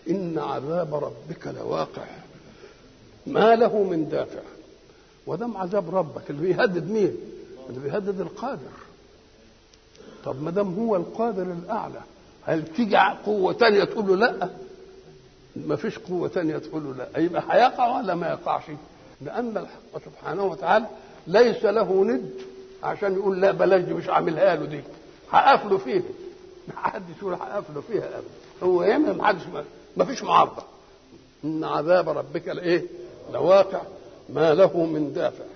إن عذاب ربك لواقع ما له من دافع ودم عذاب ربك اللي بيهدد مين؟ اللي بيهدد القادر طب ما دام هو القادر الأعلى هل تيجي قوة تانية تقول له لا؟ ما فيش قوة تانية تقول له لا يبقى هيقع ولا ما يقعش؟ لأن الحق سبحانه وتعالى ليس له ند عشان يقول لا بلاش دي مش عاملها له دي هقفله فيها ما حدش يقول هقفله فيها ابدا هو يعمل ما حدش ما فيش معارضه ان عذاب ربك لايه؟ لواقع ما له من دافع